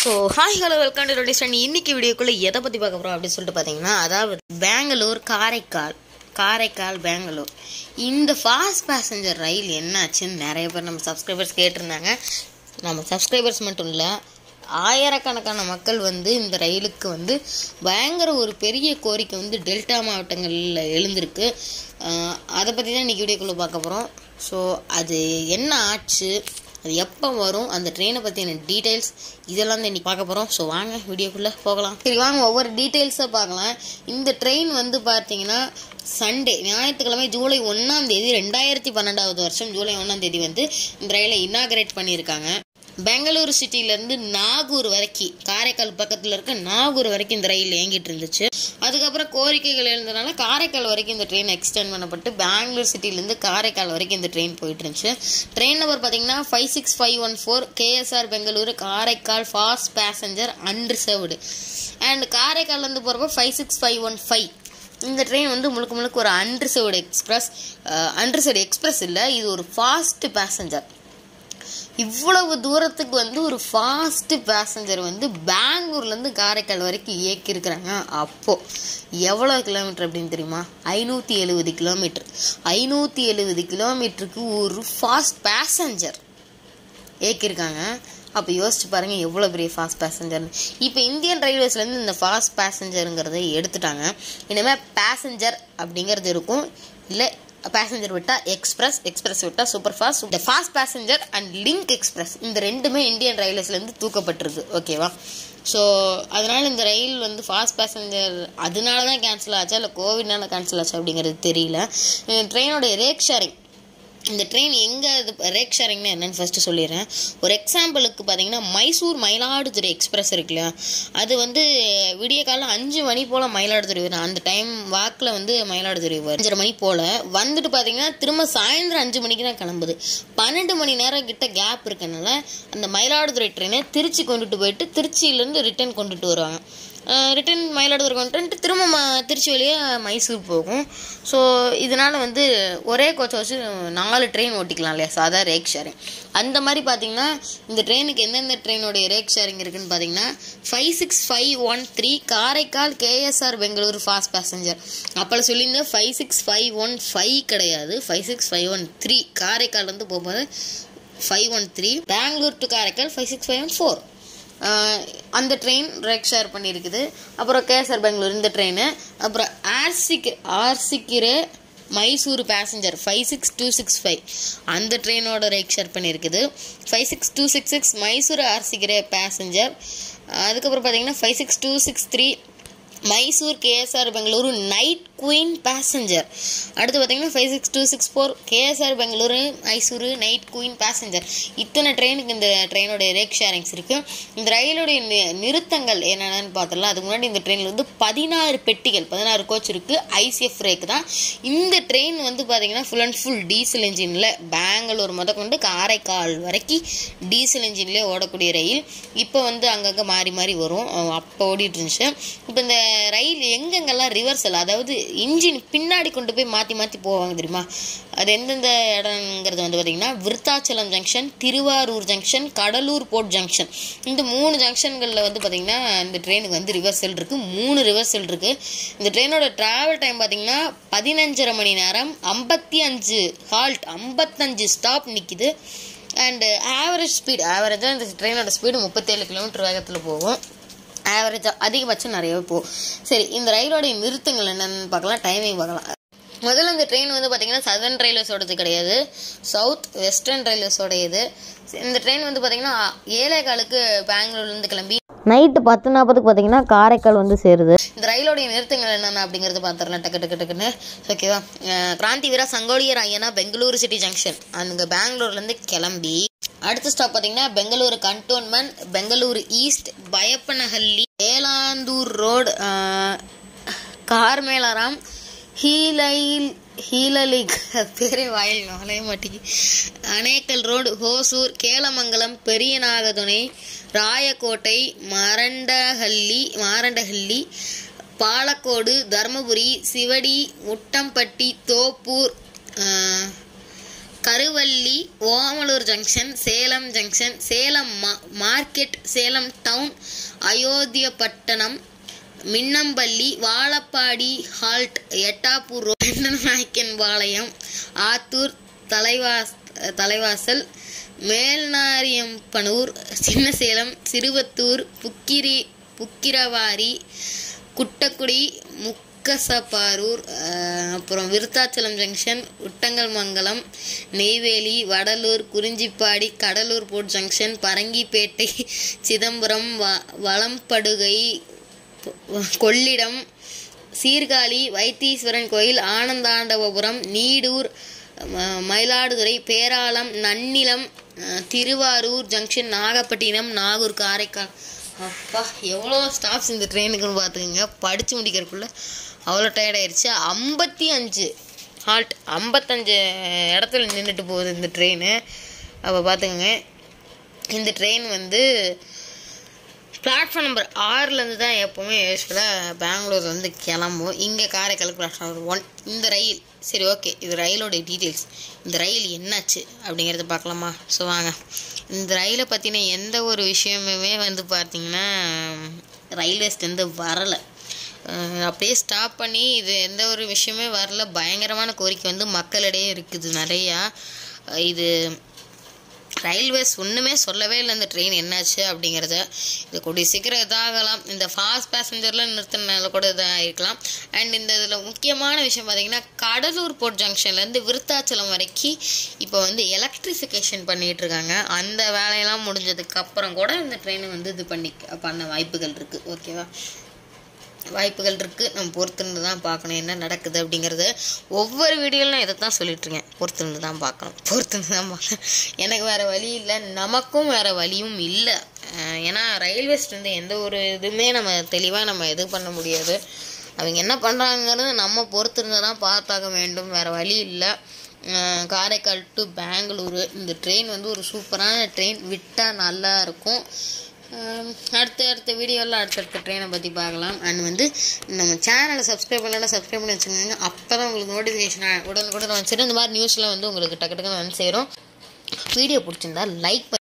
so hi hello welcome to ரொடிஸ்டன் இன்னைக்கு வீடியோக்குள்ளே எதை பற்றி பார்க்க போகிறோம் அப்படின்னு சொல்லிட்டு பார்த்தீங்கன்னா அதாவது பெங்களூர் காரைக்கால் காரைக்கால் பெங்களூர் இந்த ஃபாஸ்ட் பேசஞ்சர் ரயில் என்னாச்சுன்னு நிறைய பேர் நம்ம சப்ஸ்கிரைபர்ஸ் கேட்டிருந்தாங்க நம்ம சப்ஸ்கிரைபர்ஸ் மட்டும் இல்லை ஆயிரக்கணக்கான மக்கள் வந்து இந்த ரயிலுக்கு வந்து பயங்கர ஒரு பெரிய கோரிக்கை வந்து டெல்டா மாவட்டங்களில் எழுந்திருக்கு ஆஹ் அதை பற்றி தான் இன்றைக்கி வீடியோக்குள்ளே பார்க்க போகிறோம் ஸோ அது என்ன ஆச்சு அது எப்போ வரும் அந்த ட்ரெயினை பற்றின டீட்டெயில்ஸ் இதெல்லாம் தான் இன்றைக்கி பார்க்க போகிறோம் ஸோ வாங்க வீடியோக்குள்ளே போகலாம் சரி வாங்க ஒவ்வொரு டீட்டெயில்ஸாக பார்க்கலாம் இந்த ட்ரெயின் வந்து பார்த்தீங்கன்னா சண்டே ஞாயிற்றுக்கிழமை ஜூலை ஒன்றாம் தேதி ரெண்டாயிரத்தி பன்னெண்டாவது வருஷம் ஜூலை ஒன்றாம் தேதி வந்து இந்த ரயிலை இனாகரேட் பண்ணியிருக்காங்க பெங்களூரு சிட்டிலேருந்து நாகூர் வரைக்கும் காரைக்கால் பக்கத்தில் இருக்க நாகூர் வரைக்கும் இந்த ரயில் இயங்கிட்டு இருந்துச்சு அதுக்கப்புறம் கோரிக்கைகள் எழுந்தனால காரைக்கால் வரைக்கும் இந்த ட்ரெயின் எக்ஸ்டெண்ட் பண்ணப்பட்டு பெங்களூர் சிட்டிலேருந்து காரைக்கால் வரைக்கும் இந்த ட்ரெயின் போயிட்டு இருந்துச்சு ட்ரெயின் நம்பர் பார்த்தீங்கன்னா five six five one four KSR Bengaluru Karaikal fast passenger unreserved and காரைக்கால்லேருந்து போகிறப்ப five six five one five இந்த ட்ரெயின் வந்து முழுக்க முழுக்க ஒரு அன்ரிசர்வ்டு எக்ஸ்பிரஸ் அன்ரிசர்வ்டு எக்ஸ்பிரஸ் இல்லை இது ஒரு ஃபாஸ்ட் பேசஞ்சர் இவ்வளவு தூரத்துக்கு வந்து ஒரு ஃபாஸ்ட் பேசஞ்சர் வந்து பெங்களூர்லேருந்து காரைக்கால் வரைக்கும் இயக்கியிருக்கிறாங்க அப்போது எவ்வளோ கிலோமீட்டர் அப்படின்னு தெரியுமா ஐநூற்றி எழுபது கிலோமீட்டர் ஐநூற்றி எழுபது கிலோமீட்டருக்கு ஒரு ஃபாஸ்ட் பேசஞ்சர் ஏக்கியிருக்காங்க அப்போ யோசிச்சு பாருங்க எவ்வளோ பெரிய ஃபாஸ்ட் பேசஞ்சர்னு இப்போ இந்தியன் ரயில்வேஸ்லேருந்து இந்த ஃபாஸ்ட் பேசஞ்சருங்கிறத எடுத்துட்டாங்க இனிமேல் பேசஞ்சர் அப்படிங்கிறது இருக்கும் இல்லை பேசஞ்சர் விட்டா எக்ஸ்பிரஸ் எக்ஸ்பிரஸ் விட்டா சூப்பர் ஃபாஸ்ட் இந்த fast passenger and link express இந்த ரெண்டுமே இந்தியன் ரயில்வேஸ்லேருந்து தூக்கப்பட்டிருக்கு ஓகேவா ஸோ அதனால இந்த ரயில் வந்து ஃபாஸ்ட் பேசஞ்சர் அதனால தான் கேன்சல் ஆச்சா இல்லை கோவிட்னால கேன்சல் ஆச்சா அப்படிங்கிறது தெரியல ட்ரெயினோட ரேக் ஷேரிங் இந்த ட்ரெயின் எங்கே இது ரேக் ஷேரிங்னா என்னன்னு ஃபஸ்ட்டு சொல்லிடுறேன் ஒரு எக்ஸாம்பிளுக்கு பார்த்தீங்கன்னா மைசூர் மயிலாடுதுறை எக்ஸ்பிரஸ் இருக்கு இல்லையா அது வந்து விடிய காலம் அஞ்சு மணி போல் மயிலாடுதுறை வரும் அந்த டைம் வாக்கில் வந்து மயிலாடுதுறை வரும் அஞ்சரை மணி போல் வந்துட்டு பார்த்தீங்கன்னா திரும்ப சாயந்தரம் அஞ்சு மணிக்கு தான் கிளம்புது பன்னெண்டு மணி நேரம் கிட்ட கேப் இருக்கனால அந்த மயிலாடுதுறை ட்ரெயினை திருச்சி கொண்டுட்டு போயிட்டு திருச்சியிலேருந்து ரிட்டர்ன் கொண்டுட்டு வருவாங்க ரிட்டன் மயிலாடுதுறை கொண்டு திரும்ப ம திருச்சி வழியாக மைசூர் போகும் ஸோ இதனால் வந்து ஒரே கோச்சை வச்சு நாலு ட்ரெயின் ஓட்டிக்கலாம் இல்லையா சாதா ரேக் ஷேரிங் அந்த மாதிரி பார்த்தீங்கன்னா இந்த ட்ரெயினுக்கு எந்தெந்த ட்ரெயினோடைய ரேக் ஷேரிங் இருக்குன்னு பார்த்தீங்கன்னா five six five one three Karaikal KSR Bangalore fast passenger அப்போ சொல்லியிருந்தேன் five six five one five கிடையாது five six five one three காரைக்கால்லேருந்து போகும்போது five one three Bangalore to Karaikal five six five one four அந்த ட்ரெயின் ரேக் ஷேர் பண்ணியிருக்குது அப்புறம் கேஎஸ்ஆர் பெங்களூர் இந்த train அப்புறம் ஆர்சிக்கு Arsikere Mysore passenger five six two six five அந்த ட்ரெயினோட ரேக் ஷேர் பண்ணியிருக்குது five six two six six Mysore Arsikere passenger அதுக்கப்புறம் பார்த்தீங்கன்னா five six two six three Mysore KSR Bengaluru night queen passenger அடுத்து பார்த்தீங்கன்னா five six two six four KSR Bengaluru Mysuru night queen passenger இத்தனை ட்ரெயினுக்கு இந்த ட்ரெயினோட ரேக் ஷேரிங்ஸ் இருக்குது இந்த ரயிலுடைய நி- நிறுத்தங்கள் என்னென்னு பார்த்துடலாம் அதுக்கு முன்னாடி இந்த ட்ரெயினில் வந்து பதினாறு பெட்டிகள் பதினாறு கோச் இருக்குது ஐசிஎஃப் ரேக் தான் இந்த ட்ரெயின் வந்து பார்த்தீங்கன்னா ஃபுல் அண்ட் ஃபுல் டீசல் இன்ஜினில் பெங்களூர் முத கொண்டு காரைக்கால் வரைக்கும் டீசல் இன்ஜின்லேயே ஓடக்கூடிய ரயில் இப்போ வந்து அங்கங்கே மாறி மாறி வரும் அஹ் அப்போ ஓடிட்டு இருந்துச்சு இப்போ இந்த ரயில் எங்கெங்கெல்லாம் ரிவர்சல் அதாவது இன்ஜின் பின்னாடி கொண்டு போய் மாற்றி மாற்றி போவாங்க தெரியுமா அது எந்தெந்த இடங்கிறது வந்து பார்த்திங்கன்னா Vriddhachalam junction Thiruvarur junction Cuddalore port junction இந்த மூணு ஜங்ஷன்களில் வந்து பார்த்திங்கன்னா இந்த ட்ரெயினுக்கு வந்து ரிவர்சல் இருக்குது மூணு ரிவர்சல் இருக்குது இந்த ட்ரெயினோட ட்ராவல் டைம் பார்த்திங்கன்னா பதினஞ்சரை மணி நேரம் ஐம்பத்தி அஞ்சு ஹால்ட் ஐம்பத்தஞ்சு ஸ்டாப் நிற்கிது அண்டு ஆவரேஜ் ஸ்பீடு ஆவரேஜாக இந்த ட்ரெயினோட ஸ்பீடு முப்பத்தேழு கிலோமீட்டர் வேகத்தில் போகும் ஆவரேஜாக அதிகபட்சம் நிறையவே போகும் சரி இந்த ரயிலோடைய நிறுத்தங்கள் என்னென்னு பார்க்கலாம் டைமிங் பார்க்கலாம் முதல்ல இந்த ட்ரெயின் வந்து பார்த்தீங்கன்னா சதர்ன் ரயில்வேஸோடது கிடையாது சவுத் வெஸ்டர்ன் ரயில்வேஸோடையது இந்த ட்ரெயின் வந்து பார்த்தீங்கன்னா ஏழே காலுக்கு பெங்களூர்லேருந்து கிளம்பி நைட்டு பத்து நாற்பதுக்கு பார்த்தீங்கன்னா காரைக்கால் வந்து சேருது இந்த ரயிலோடைய நிறுத்தங்கள் என்னென்ன அப்படிங்கிறது பார்த்துடலாம் டக்கு டக்கு டக்குன்னு ஓகேவா அஹ் கிராந்தி வீரா சங்கோலியர் ஐயனா பெங்களூரு சிட்டி ஜங்ஷன் அங்கே பெங்களூர்லேருந்து கிளம்பி அடுத்த ஸ்டாப் பார்த்தீங்கன்னா Bengaluru cantonment Bengaluru east Baiyappanahalli Bellandur road Carmelaram ஹீலைல் ஹீலலிக் பேரே வாயில் நுழைய மாட்டேங்கி அனேக்கல் ரோடு ஹோசூர் கேலமங்கலம் பெரியநாகதுணை ராயக்கோட்டை மரண்டஹள்ளி மாரண்டஹள்ளி பாலக்கோடு தர்மபுரி சிவடி முட்டம்பட்டி தோப்பூர் ஆஹ், கருவள்ளி ஓமலூர் ஜங்ஷன் சேலம் ஜங்ஷன் சேலம் மா market Salem town Ayothiyapattinam Minnampalli Vazhapadi halt Ettapur Nayakkan Palayam Attur தலைவாஸ் தலைவாசல் மேல்நாரியம்பனூர் சின்னசேலம் சிறுவத்தூர் புக்கிரி புக்கிரவாரி குட்டக்குடி முக்கசப்பாரூர் அஹ், அப்புறம் Vriddhachalam junction Uttangalmangalam Neyveli Vadalur Kurinjipadi Cuddalore port junction Parangipettai Chidambaram வ வளம்படுகை கொள்ளிடம் சீர்காழி வைத்தீஸ்வரன் கோயில் ஆனந்தாண்டவபுரம் நீடூர் ம- மயிலாடுதுறை பேராளம் நன்னிலம் அஹ், திருவாரூர் ஜங்ஷன் நாகப்பட்டினம் நாகூர் காரைக்கால் அப்பா எவ்வளோ ஸ்டாஃப்ஸ் இந்த ட்ரெயினுக்குன்னு பார்த்துக்குங்க படித்து முடிக்கிறதுக்குள்ள அவ்வளோ டயர்ட் ஆயிடுச்சு ஐம்பத்தி அஞ்சு ஹால்ட் ஐம்பத்தஞ்சு இடத்துல நின்றுட்டு போகுது இந்த ட்ரெயின் அப்போ பார்த்துக்கோங்க இந்த ட்ரெயின் வந்து பிளாட்ஃபார்ம் நம்பர் ஆறுலேருந்து தான் எப்போவுமே யூஸ்வலாக பெங்களூர் வந்து கிளம்பும் இங்கே காரைக்கால் பிளாட்ஃபார்ம் நம்பர் ஒன் இந்த ரயில் சரி ஓகே இது ரயிலோட டீட்டெயில்ஸ் இந்த ரயில் என்னாச்சு அப்படிங்கிறத பார்க்கலாமா ஸோ வாங்க இந்த ரயிலை பற்றின எந்த ஒரு விஷயமுமே வந்து பார்த்தீங்கன்னா ரயில்வேஸ்லேருந்து வரலை அஹ் அப்படியே ஸ்டாப் பண்ணி இது எந்த ஒரு விஷயமே வரல பயங்கரமான கோரிக்கை வந்து மக்களிடையே இருக்குது நிறையா அஹ் இது ரயில்வேஸ் ஒன்றுமே சொல்லவே இல்லை இந்த ட்ரெயின் என்னாச்சு அப்படிங்கிறத இது கூடிய சீக்கிரம் இதாகலாம் இந்த ஃபாஸ்ட் பேசஞ்சரில் நிறுத்தினால கூட இதாக இருக்கலாம் அண்ட் இந்த இதில் முக்கியமான விஷயம் பார்த்தீங்கன்னா கடலூர் போர்ட் ஜங்ஷன்லேருந்து விருத்தாச்சலம் வரைக்கும் இப்போ வந்து எலக்ட்ரிஃபிகேஷன் பண்ணிகிட்டு இருக்காங்க அந்த வேலையெல்லாம் முடிஞ்சதுக்கு அப்புறம் கூட இந்த ட்ரெயினை வந்து இது பண்ணி பண்ண வாய்ப்புகள் இருக்குது ஓகேவா வாய்ப்புகள் இருக்குது நம்ம பொறுத்திருந்து தான் பார்க்கணும் என்ன நடக்குது அப்படிங்கிறது ஒவ்வொரு வீடியோவில் நான் இதை தான் சொல்லிட்டுருக்கேன் பொறுத்திருந்து தான் பார்க்கணும் பொறுத்திருந்து தான் பார்க்கணும் எனக்கு வேறு வழி இல்லை நமக்கும் வேறு வழியும் இல்லை அஹ் ஏன்னா ரயில்வேஸ்லேருந்து எந்த ஒரு இதுவுமே நம்ம தெளிவாக நம்ம இது பண்ண முடியாது அவங்க என்ன பண்ணுறாங்கிறது நம்ம பொறுத்திருந்து தான் பார்த்தாக வேண்டும் வேறு வழி இல்லை அஹ் காரைக்கால் டு பெங்களூரு இந்த ட்ரெயின் வந்து ஒரு சூப்பரான ட்ரெயின் விட்டால் நல்லா இருக்கும் ஆம், அடுத்த அடுத்த வீடியோவில் அடுத்தடுத்த ட்ரெயினை பற்றி பார்க்கலாம் அண்ட் வந்து நம்ம சேனலை சப்ஸ்கிரைப் பண்ணலாம் சப்ஸ்கிரைப் பண்ணி வச்சுக்கோங்க அப்போ தான் உங்களுக்கு நோட்டிஃபிகேஷன் உடனுக்குடன் வந்து சேரும் இந்த மாதிரி நியூஸ்லாம் வந்து உங்களுக்கு டக்கு டக்குன்னு வந்து சேரும் வீடியோ பிடிச்சிருந்தா லைக்